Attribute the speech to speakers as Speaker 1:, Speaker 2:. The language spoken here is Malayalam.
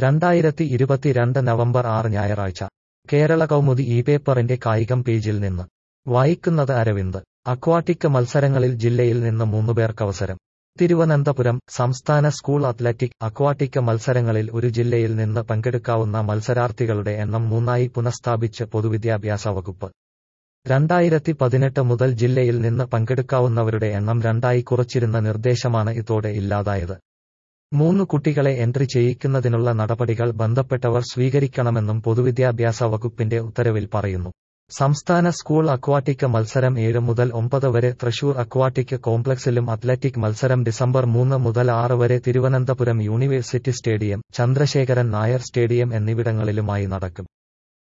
Speaker 1: രണ്ടായിരത്തി ഇരുപത്തിരണ്ട് നവംബർ ആറ് ഞായറാഴ്ച കേരള കൗമുദി ഈ പേപ്പറിന്റെ കായികം പേജിൽ നിന്ന് വായിക്കുന്നത് അരവിന്ദ് അക്വാട്ടിക് മത്സരങ്ങളിൽ ജില്ലയിൽ നിന്ന് മൂന്നുപേർക്കവസരം തിരുവനന്തപുരം സംസ്ഥാന സ്കൂൾ അത്ലറ്റിക് അക്വാട്ടിക് മത്സരങ്ങളിൽ ഒരു ജില്ലയിൽ നിന്ന് പങ്കെടുക്കാവുന്ന മത്സരാർത്ഥികളുടെ എണ്ണം മൂന്നായി പുനഃസ്ഥാപിച്ച് പൊതുവിദ്യാഭ്യാസ വകുപ്പ് രണ്ടായിരത്തി പതിനെട്ട് മുതൽ ജില്ലയിൽ നിന്ന് പങ്കെടുക്കാവുന്നവരുടെ എണ്ണം രണ്ടായി കുറച്ചിരുന്ന നിർദ്ദേശമാണ് ഇതോടെ ഇല്ലാതായത് മൂന്ന് കുട്ടികളെ എൻട്രി ചെയ്യിക്കുന്നതിനുള്ള നടപടികൾ ബന്ധപ്പെട്ടവർ സ്വീകരിക്കണമെന്നും പൊതുവിദ്യാഭ്യാസ വകുപ്പിന്റെ ഉത്തരവിൽ പറയുന്നു സംസ്ഥാന സ്കൂൾ അക്വാട്ടിക് മത്സരം ഏഴ് മുതൽ ഒമ്പത് വരെ തൃശൂർ അക്വാട്ടിക് കോംപ്ലക്സിലും അത്ലറ്റിക് മത്സരം ഡിസംബർ മൂന്ന് മുതൽ ആറ് വരെ Thiruvananthapuram university stadium Chandrasekharan Nair stadium എന്നിവിടങ്ങളിലുമായി നടക്കും